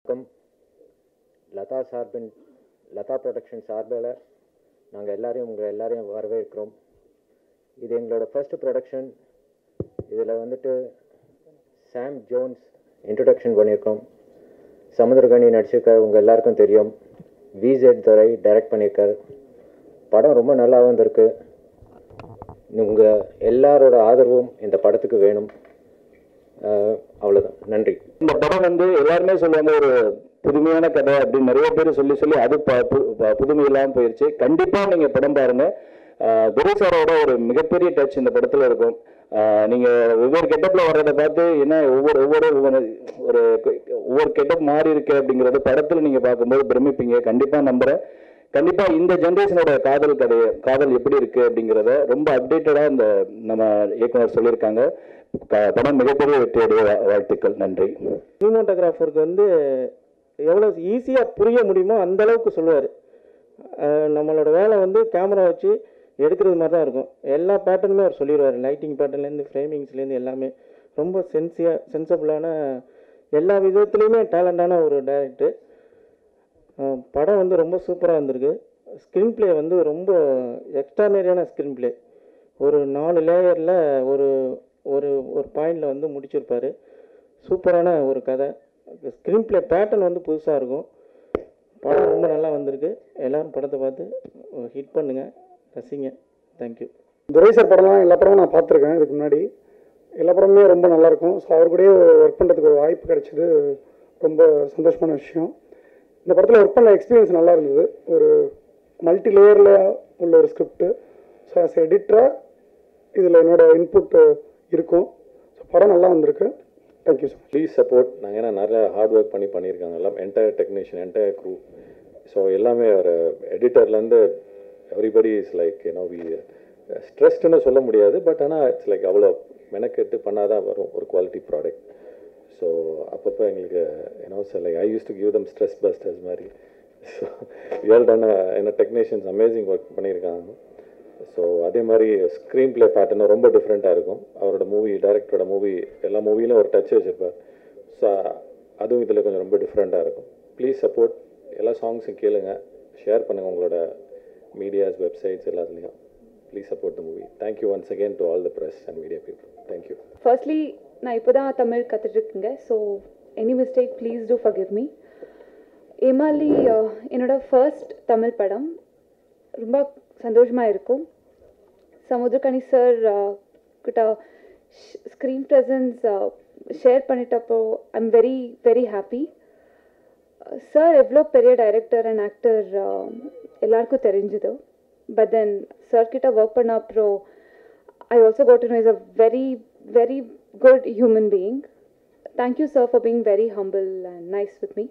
வணக்கம் லதா சார்பின் லதா ப்ரொடக்ஷன் சார்பில் நாங்கள் எல்லாரையும் உங்களை எல்லாரையும் வரவேற்கிறோம் இது எங்களோட ஃபர்ஸ்ட் ப்ரொடக்ஷன் இதில் வந்துட்டு சாம் ஜோன்ஸ் இன்ட்ரடக்ஷன் பண்ணியிருக்கோம் சமுத்திரகனி நடிச்சிருக்காரு உங்கள் எல்லாருக்கும் தெரியும் விசெட் துரை டைரக்ட் பண்ணியிருக்காரு படம் ரொம்ப நல்லா வந்திருக்கு உங்கள் எல்லாரோட ஆதரவும் இந்த படத்துக்கு வேணும் அஹ் அவ்வளவுதான் நன்றி இந்த படம் வந்து எல்லாருமே சொல்லுவாங்க ஒரு புதுமையான கதை அப்படின்னு நிறைய பேர் சொல்லி சொல்லி அது ப- பு- ப- புதுமை இல்லாம போயிருச்சு கண்டிப்பா நீங்க படம் பாருங்க ஆஹ் துரை சாரோட ஒரு மிகப்பெரிய டச் இந்த படத்துல இருக்கும் ஆஹ் நீங்க ஒவ்வொரு கெட்டப்ல வர்றதை பார்த்து என்ன ஒவ்வொரு ஒவ்வொரு ஒவ்வொரு ஒரு ஒவ்வொரு கெட்டப் மாறி இருக்கு அப்படிங்கறது படத்துல நீங்க பார்க்கும்போது பிரமிப்பீங்க கண்டிப்பா நம்புறேன் கண்டிப்பா இந்த ஜென்ரேஷனோட காதல் கதையை காதல் எப்படி இருக்கு அப்படிங்கிறத ரொம்ப அப்டேட்டடா இந்த நம்ம இயக்குனர் சொல்லியிருக்காங்க க- படம் மிகப்பெரிய வெற்றியுடைய வா- வாழ்த்துக்கள் நன்றி சினிமோட்டோகிராஃபருக்கு வந்து எவ்வளோ ஈஸியாக புரிய முடியுமோ அந்த அளவுக்கு சொல்லுவார் நம்மளோட வேலை வந்து கேமரா வச்சு எடுக்கிறது மாதிரி தான் இருக்கும் எல்லா பேட்டர்னுமே அவர் சொல்லிடுவார் லைட்டிங் பேட்டர்ன்லேருந்து ஃப்ரேமிங்ஸ்லேருந்து எல்லாமே ரொம்ப சென்சியா சென்சபிளான எல்லா விதத்துலேயுமே டேலண்டான ஒரு டைரக்டர் படம் வந்து ரொம்ப சூப்பராக வந்திருக்கு ஸ்க்ரீன் ப்ளே வந்து ரொம்ப எக்ஸ்ட்ரானரியான ஸ்க்ரீன் ப்ளே ஒரு நாலு லேயரில் ஒரு ஒரு ஒரு பாயிண்டில் வந்து முடிச்சிருப்பாரு சூப்பரான ஒரு கதை ஸ்க்ரீன் ப்ளே பேட்டர்ன் வந்து புதுசாக இருக்கும் படம் ரொம்ப நல்லா வந்திருக்கு எல்லாரும் படத்தை பார்த்து ஹிட் பண்ணுங்கள் ரசிங்க தேங்க்யூ துரை சார் படம்லாம் எல்லா படமும் நான் பார்த்துருக்கேன் இதுக்கு முன்னாடி எல்லா படமுமே ரொம்ப நல்லாயிருக்கும் ஸோ அவர் கூடயே ஒர்க் பண்ணுறதுக்கு ஒரு வாய்ப்பு கிடைச்சது ரொம்ப சந்தோஷமான விஷயம் இந்த படத்தில் ஒர்க் பண்ண எக்ஸ்பீரியன்ஸ் நல்லா இருந்தது ஒரு மல்டி லேயரில் உள்ள ஒரு ஸ்கிரிப்ட் ஸோ ஆஸ் எடிட்டராக இதில் என்னோட இன்புட் இருக்கும் ஸோ படம் நல்லா வந்திருக்கு தேங்க்யூ ஸோ ப்ளீஸ் சப்போர்ட் நாங்கள் ஏன்னா நிறைய ஹார்ட் ஒர்க் பண்ணி பண்ணியிருக்காங்க எல்லாம் entire technician entire crew so எல்லாமே ஒரு எடிட்டர்லேருந்து எவ்ரிபடி இஸ் லைக் ஏன்னோ வி ஸ்ட்ரெஸ்டுன்னு சொல்ல முடியாது பட் ஆனால் இட்ஸ் லைக் அவ்வளோ மெனக்கெட்டு பண்ணாதான் வரும் ஒரு குவாலிட்டி ப்ராடக்ட் ஸோ அப்பப்போ எங்களுக்கு ஏன்னோ sir like I use to give them stress busters மாதிரி ஸோ ஏல் டன் என்ன டெக்னீஷியன்ஸ் அமேசிங் ஒர்க் பண்ணியிருக்காங்க ஸோ அதே மாதிரி ஸ்க்ரீன் ப்ளே பேட்டர்னும் ரொம்ப டிஃப்ரெண்ட்டாக இருக்கும் அவரோட மூவி டைரக்டரோட மூவி எல்லா மூவிலும் ஒரு டச் வச்சுருப்பார் ஸோ அதுவும் இதில் கொஞ்சம் ரொம்ப டிஃப்ரெண்ட்டாக இருக்கும் ப்ளீஸ் சப்போர்ட் எல்லா சாங்ஸும் கேளுங்க ஷேர் பண்ணுங்கள் உங்களோட மீடியாஸ் வெப்சைட்ஸ் எல்லாத்துலேயும் please support the movie thank you once again to all the press and media people thank you firstly நான் இப்போ தான் தமிழ் கற்றுட்ருக்கேங்க so any mistake please do forgive me Yemaali அஹ், என்னோட ஃபர்ஸ்ட் தமிழ் படம் ரொம்ப சந்தோஷமாக இருக்கும் சமுத்திரகனி சார் கிட்ட ஸ்க்ரீன் ப்ரெசன்ஸ் ஷேர் பண்ணிட்டப்போ I am very very happy sir எவ்வளோ பெரிய டைரக்டர் அண்ட் ஆக்டர் எல்லாருக்கும் தெரிஞ்சுது பட் தென் சார் கிட்ட ஒர்க் பண்ண அப்புறம் I also got to know he's a very, very good human being. Thank you, sir, for being very humble and nice with me.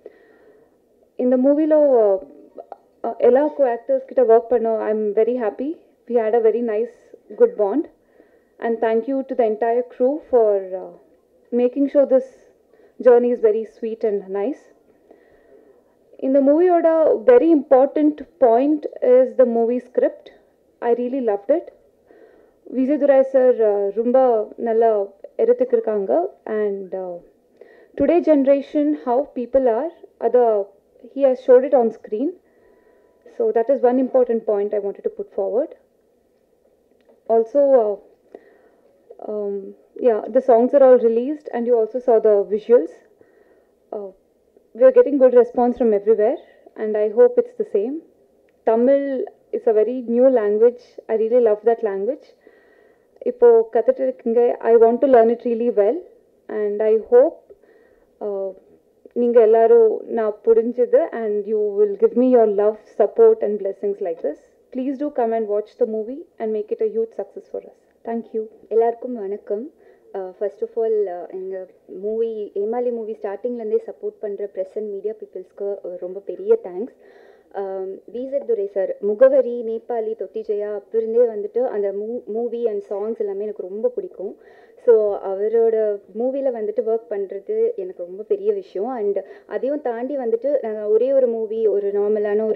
In the movie, lo, uh, uh, Ella co-actors kita work panno, I'm very happy. We had a very nice, good bond. And thank you to the entire crew for uh, making sure this journey is very sweet and nice. In the movie, a very important point is the movie script. I really loved it. Vijay Durai sir ரொம்ப நல்லா எடுத்துக்கிருக்காங்க and today generation how people are அதை he has shot it on screen so that is one important point I wanted to put forward also yeah the songs are all released and you also saw the visuals uh, we are getting good response from everywhere and i hope it's the same tamil is a very new language i really love that language இப்போ கற்றுட்டு இருக்கீங்க I want to learn it really well and I hope நீங்கள் எல்லாரும் நான் புரிஞ்சது and you will give me your love support and blessings like this please do come and watch the movie and make it a huge success for us thank you எல்லாருக்கும் வணக்கம் first of all எங்கள் movie Yemaali movie ஸ்டார்டிங்லேருந்தே support பண்ணுற press and media பீப்புள்ஸ்க்கு ரொம்ப பெரிய thanks விசட் துரை sir முகவரி நேபாளி தொட்டி ஜெயா அப்போ இருந்தே வந்துட்டு அந்த மூ மூவி அண்ட் சாங்ஸ் எல்லாமே எனக்கு ரொம்ப பிடிக்கும் ஸோ அவரோட மூவியில் வந்துட்டு ஒர்க் பண்ணுறது எனக்கு ரொம்ப பெரிய விஷயம் அண்ட் அதையும் தாண்டி வந்துட்டு நாங்கள் ஒரே ஒரு மூவி ஒரு நார்மலான ஒரு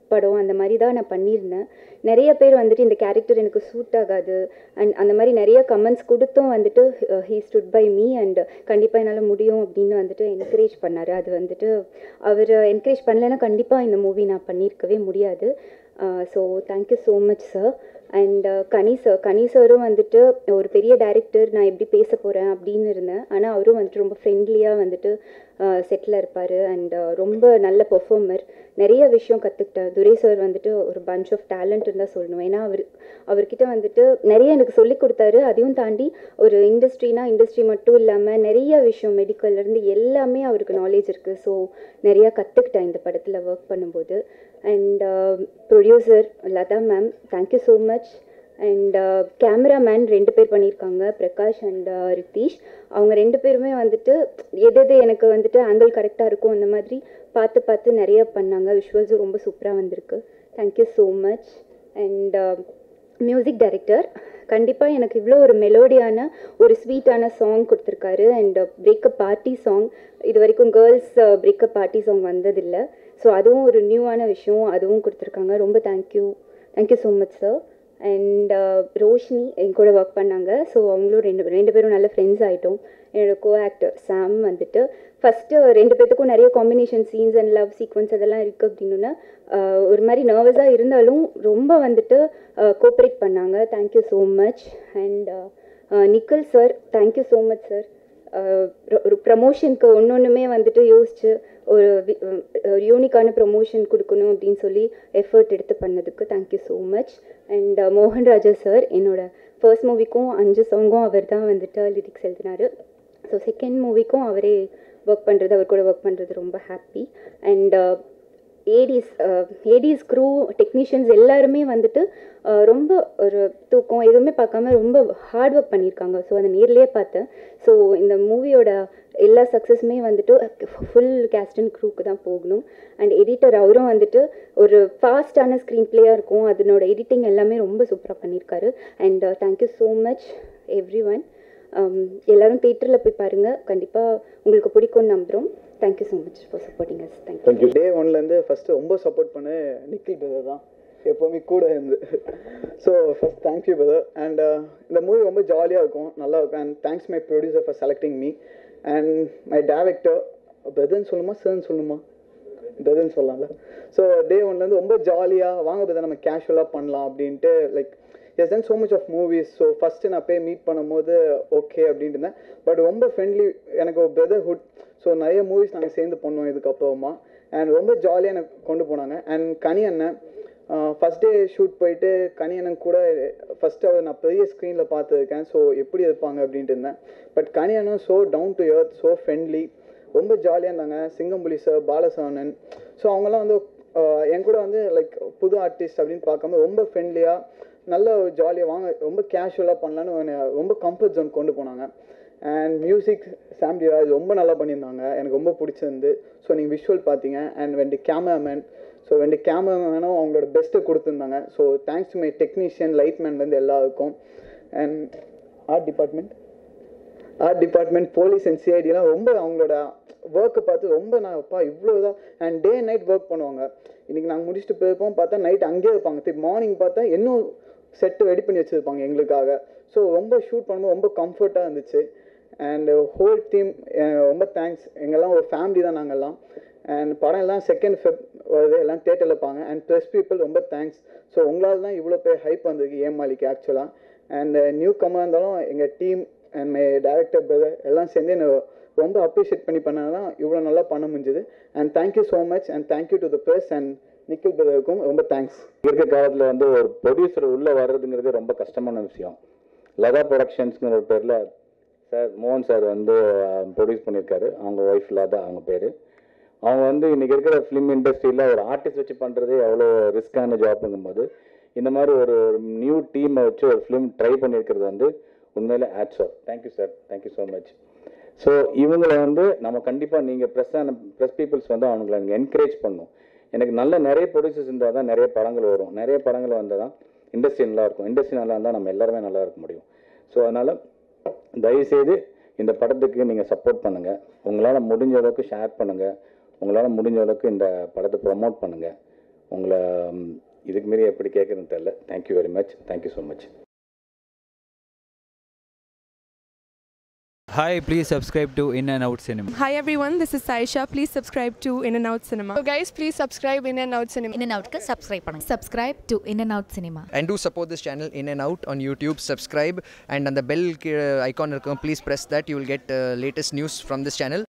படம் அந்த மாதிரி தான் நான் பண்ணியிருந்தேன் நிறைய பேர் வந்துட்டு இந்த கேரக்டர் எனக்கு சூட் ஆகாது அண்ட் அந்த மாதிரி நிறைய கமெண்ட்ஸ் கொடுத்தும் வந்துட்டு he stood by me and கண்டிப்பாக என்னால் முடியும் அப்படின்னு வந்துட்டு என்கரேஜ் பண்ணார் அது வந்துட்டு அவர் என்கரேஜ் பண்ணலைன்னா கண்டிப்பாக இந்த மூவி நான் பண்ணியிருக்கவே முடியாது so thank you so much sir and Kani sir Kani சாரும் வந்துட்டு ஒரு பெரிய டைரக்டர் நான் எப்படி பேச போகிறேன் அப்படின்னு இருந்தேன் ஆனால் அவரும் வந்துட்டு ரொம்ப ஃப்ரெண்ட்லியாக வந்துட்டு செட்டில் இருப்பார் அண்ட் ரொம்ப நல்ல பெர்ஃபார்மர் நிறைய விஷயம் கற்றுக்கிட்டேன் துரை சார் வந்துட்டு ஒரு பஞ்ச் ஆஃப் டேலண்ட்னு தான் சொல்லணும் ஏன்னா அவர் அவர்கிட்ட வந்துட்டு நிறைய எனக்கு சொல்லி கொடுத்தாரு அதையும் தாண்டி ஒரு இண்டஸ்ட்ரினா இண்டஸ்ட்ரி மட்டும் இல்லாமல் நிறைய விஷயம் மெடிக்கல்லேருந்து எல்லாமே அவருக்கு நாலேஜ் இருக்குது ஸோ நிறையா கற்றுக்கிட்டேன் இந்த படத்தில் ஒர்க் பண்ணும்போது and producer Latha ma'am thank you so much and cameraman ரெண்டு பேர் பண்ணியிருக்காங்க பிரகாஷ் அண்ட் ரித்தீஷ் அவங்க ரெண்டு பேருமே வந்துட்டு எது எது எனக்கு வந்துட்டு ஆங்கிள் கரெக்டாக இருக்கும் அந்த மாதிரி பார்த்து பார்த்து நிறைய பண்ணாங்க விஷுவல்ஸும் ரொம்ப சூப்பராக வந்திருக்கு thank you so much and music director கண்டிப்பாக எனக்கு இவ்வளோ ஒரு மெலோடியான ஒரு ஸ்வீட்டான சாங் கொடுத்துருக்காரு அண்ட் பிரேக்கப் பார்ட்டி சாங் இது வரைக்கும் கேர்ள்ஸ் பிரேக்கப் பார்ட்டி சாங் வந்ததில்லை ஸோ அதுவும் ஒரு நியூவான விஷயம் அதுவும் கொடுத்துருக்காங்க ரொம்ப thank you thank you so much sir and Roshini என் கூட ஒர்க் பண்ணாங்க ஸோ அவங்களும் ரெண்டு ரெண்டு பேரும் நல்ல ஃப்ரெண்ட்ஸ் ஆகிட்டோம் என்னோட கோ ஆக்டர் சாம் வந்துட்டு ஃபஸ்ட்டு ரெண்டு பேர்த்துக்கும் நிறைய combination scenes and love sequence அதெல்லாம் இருக்குது அப்படின்னா ஒரு மாதிரி நர்வஸாக இருந்தாலும் ரொம்ப வந்துட்டு கோஆப்ரேட் பண்ணாங்க thank you so much and Nikhil sir thank you so much sir ஒரு ப்ரமோஷனுக்கு ஒன்று ஒன்றுமே வந்துட்டு யோசிச்சு ஒரு ஒரு யூனிக்கான ப்ரமோஷன் கொடுக்கணும் அப்படின்னு சொல்லி எஃபர்ட் எடுத்து பண்ணதுக்கு தேங்க்யூ ஸோ மச் அண்ட் மோகன் ராஜா சார் என்னோட ஃபர்ஸ்ட் மூவிக்கும் அஞ்சு சாங்கும் அவர் தான் வந்துட்டு லிரிக்ஸ் எழுதினார் ஸோ செகண்ட் மூவிக்கும் அவரே ஒர்க் பண்ணுறது அவர் கூட ஒர்க் பண்ணுறது ரொம்ப happy and ADs ADs crew technicians எல்லாருமே வந்துட்டு ரொம்ப ஒரு தூக்கம் எதுவுமே பார்க்காம ரொம்ப ஹார்ட் ஒர்க் பண்ணியிருக்காங்க ஸோ அதை நேர்லேயே பார்த்தேன் ஸோ இந்த மூவியோட எல்லா சக்ஸஸுமே வந்துட்டு ஃபுல் கேஸ்ட் அண்ட் க்ரூக்கு தான் போகணும் அண்ட் எடிட்டர் அவரும் வந்துட்டு ஒரு ஃபாஸ்டான ஸ்க்ரீன் பிளேயாக இருக்கும் அதனோட எடிட்டிங் எல்லாமே ரொம்ப சூப்பராக பண்ணியிருக்காரு and thank you so much every one எல்லோரும் தேட்டரில் போய் பாருங்கள் கண்டிப்பாக உங்களுக்கு பிடிக்கும்னு நம்புகிறோம் thank you so much for supporting us thank you thank you day ஒன்லேருந்து ஃபஸ்ட்டு ரொம்ப சப்போர்ட் பண்ண நிக்கில் பிரதர் தான் எப்போவுமே கூட இருந்து so first thank you brother and இந்த மூவி ரொம்ப ஜாலியாக இருக்கும் நல்லா இருக்கும் and thanks my producer for selecting me and my director பிரதர்னு சொல்லுமா சார்னு சொல்லுமா பிரதர்னு சொல்லலாம்ல ஸோ டே ஒன்லேருந்து ரொம்ப ஜாலியாக வாங்க பிரதர் நம்ம கேஷுவலாக பண்ணலாம் அப்படின்ட்டு like yes then so much of movies so first நான் போய் மீட் பண்ணும்போது ஓகே அப்படின்ட்டு இருந்தேன் பட் ரொம்ப ஃப்ரெண்ட்லி எனக்கு ஒரு பிரதர்ஹுட் ஸோ நிறைய மூவிஸ் நாங்கள் சேர்ந்து பண்ணோம் இதுக்கப்புறமா அண்ட் ரொம்ப ஜாலியாக எனக்கு கொண்டு போனாங்க அண்ட் கனி அண்ணன் ஃபஸ்ட் டே ஷூட் போயிட்டு கனி அண்ணன் கூட ஃபஸ்ட்டு அவர் நான் பெரிய ஸ்க்ரீனில் பார்த்துருக்கேன் ஸோ எப்படி இருப்பாங்க அப்படின்ட்டு இருந்தேன் பட் கனி அண்ணன் so down to earth so friendly ரொம்ப ஜாலியாக இருந்தாங்க சிங்கம்புலி சார் பாலசவனன் ஸோ அவங்கெல்லாம் வந்து என் கூட வந்து லைக் புது ஆர்டிஸ்ட் அப்படின்னு பார்க்கும்போது ரொம்ப ஃப்ரெண்ட்லியாக நல்ல ஜாலியாக வாங்க ரொம்ப கேஷுவலாக பண்ணலான்னு ரொம்ப கம்ஃபர்ட் ஜோன் கொண்டு போனாங்க அண்ட் மியூசிக் சாம் டிராஜ் ரொம்ப நல்லா பண்ணியிருந்தாங்க எனக்கு ரொம்ப பிடிச்சிருந்து ஸோ நீங்கள் விஷுவல் பார்த்தீங்க அண்ட் வெண்டு கேமராமேன் ஸோ ரெண்டு கேமராமேனும் அவங்களோட பெஸ்ட்டை கொடுத்துருந்தாங்க so thanks to my technician லைட்மேன்லேருந்து எல்லாருக்கும் and art department art department police and சிஐடிலாம் ரொம்ப அவங்களோட ஒர்க்கை பார்த்து ரொம்ப நான் அப்பா இவ்வளோ தான் அண்ட் டே நைட் ஒர்க் பண்ணுவாங்க இன்றைக்கி நாங்கள் முடிச்சுட்டு போயிருப்போம் பார்த்தா நைட் அங்கேயே இருப்பாங்க திருப்பி மார்னிங் பார்த்தா இன்னும் செட்டு ரெடி பண்ணி வச்சுருப்பாங்க எங்களுக்காக ஸோ ரொம்ப ஷூட் பண்ணும்போது ரொம்ப கம்ஃபர்ட்டாக இருந்துச்சு அண்ட் ஹோல் டீம் ரொம்ப தேங்க்ஸ் எங்கெல்லாம் ஒரு ஃபேமிலி தான் நாங்கள்லாம் அண்ட் படம் எல்லாம் செகண்ட் ஃபெப் வருது எல்லாம் தேட்டரில் இருப்பாங்க அண்ட் ப்ரெஸ் பீப்புள் ரொம்ப தேங்க்ஸ் ஸோ உங்களால் தான் இவ்வளோ பேர் ஹைப் வந்திருக்கு ஏமாலிக்கு ஆக்சுவலாக அண்ட் நியூ கம்மாக இருந்தாலும் எங்கள் team and my director brother எல்லாம் சேர்ந்து என்னை ரொம்ப அப்ரிஷியேட் பண்ணி பண்ணால் தான் இவ்வளோ நல்லா பண்ண முடிஞ்சுது and thank you so much and thank you to the press and Nikhil பிரதருக்கும் ரொம்ப தேங்க்ஸ் இருக்க காலத்தில் வந்து ஒரு ப்ரொடியூசர் உள்ளே வர்றதுங்கிறது ரொம்ப கஷ்டமான விஷயம் லதா ப்ரொடக்ஷன்ஸ்ங்கிற ஒரு பேரில் சார் மோகன் சார் வந்து ப்ரொடியூஸ் பண்ணியிருக்காரு அவங்க ஒய்ஃப் லதா அவங்க பேர் அவங்க வந்து இன்றைக்கி இருக்கிற ஃபிலிம் இண்டஸ்ட்ரியில் ஒரு ஆர்டிஸ்ட் வச்சு பண்ணுறதே அவ்வளோ ரிஸ்க்கான ஜாப்புங்கும்போது இந்த மாதிரி ஒரு நியூ டீமை வச்சு ஒரு ஃபிலிம் ட்ரை பண்ணியிருக்கிறது வந்து உண்மையிலே ஆட்ஸ் ஆஃப் thank you sir thank you so much so இவங்களை வந்து நம்ம கண்டிப்பாக நீங்கள் ப்ரெஸ்ஸான ப்ரெஸ் பீப்புள்ஸ் வந்து அவங்களை நீங்கள் என்கரேஜ் பண்ணணும் எனக்கு நல்ல நிறைய ப்ரொடியூசர்ஸ் இருந்தால் தான் நிறைய படங்கள் வரும் நிறைய படங்கள் வந்தால் தான் இண்டஸ்ட்ரி நல்லா இருக்கும் இண்டஸ்ட்ரி நல்லா இருந்தால் நம்ம எல்லாருமே நல்லா இருக்க முடியும் ஸோ அதனால் தயவுசெய்து இந்த படத்துக்கு நீங்கள் சப்போர்ட் பண்ணுங்கள் உங்களால் முடிஞ்ச அளவுக்கு ஷேர் பண்ணுங்கள் உங்களால் முடிஞ்ச அளவுக்கு இந்த படத்தை ப்ரொமோட் பண்ணுங்கள் உங்களை ம், இதுக்கு மீறி எப்படி கேட்குறதுன்னு தெரில thank you very much thank you so much Hi, please subscribe to In and Out Cinema. Hi everyone, this is Saisha. Please subscribe to In and Out Cinema. So guys, please subscribe In and Out Cinema. In and Outக்கு subscribe பண்ணுங்க subscribe to In and Out Cinema and do support this channel in and out on youtube subscribe and on the bell uh, icon please press that you will get uh, latest news from this channel